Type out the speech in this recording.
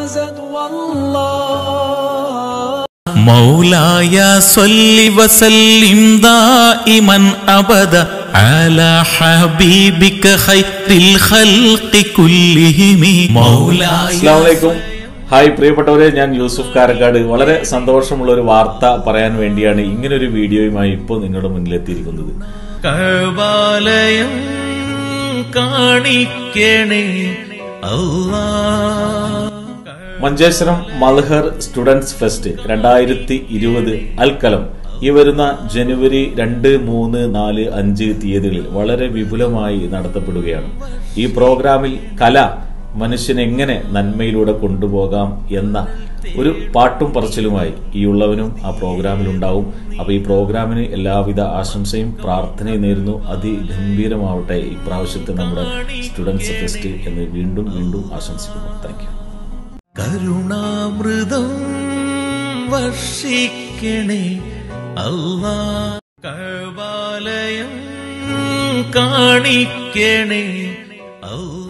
فازت والله مولاي صل وسلم دائما ابدا على حبيبك خير الخلق كلهم مولاي അസ്ലാമലൈക്കും hi പ്രിയപ്പെട്ടവരെ ഞാൻ യൂസുഫ് കാരക്കാട് വളരെ സന്തോഷമുള്ള ഒരു വാർത്ത പറയാൻ വേണ്ടിയാണ് ഇങ്ങനൊരു വീഡിയോയുമായി ഇപ്പോൾ നിങ്ങളുടെ മുന്നിലെത്തിയിരിക്കുന്നത് കഴബാലയം കാണിക്കണേ അല്ലാ മഞ്ചേശ്വരം മൽഹർ സ്റ്റുഡൻസ് ഫെസ്റ്റ് രണ്ടായിരത്തി ഇരുപത് അൽക്കലം ഈ വരുന്ന ജനുവരി രണ്ട് മൂന്ന് നാല് അഞ്ച് തീയതികളിൽ വളരെ വിപുലമായി നടത്തപ്പെടുകയാണ് ഈ പ്രോഗ്രാമിൽ കല മനുഷ്യനെ എങ്ങനെ നന്മയിലൂടെ കൊണ്ടുപോകാം എന്ന ഒരു പാട്ടും പറച്ചിലുമായി ഈ ഉള്ളവനും ആ പ്രോഗ്രാമിൽ ഉണ്ടാവും അപ്പൊ ഈ പ്രോഗ്രാമിന് എല്ലാവിധ ആശംസയും പ്രാർത്ഥനയും നേരുന്നു അതിഗംഭീരമാവട്ടെ ഈ പ്രാവശ്യത്തെ നമ്മുടെ സ്റ്റുഡൻസ് ഫെസ്റ്റ് എന്ന് വീണ്ടും വീണ്ടും ആശംസിക്കുന്നു താങ്ക് യു കരുണാമൃതം വർഷിക്കണേ അല്ലാ കഴബാലയം കാണിക്കണേ അല്ലാ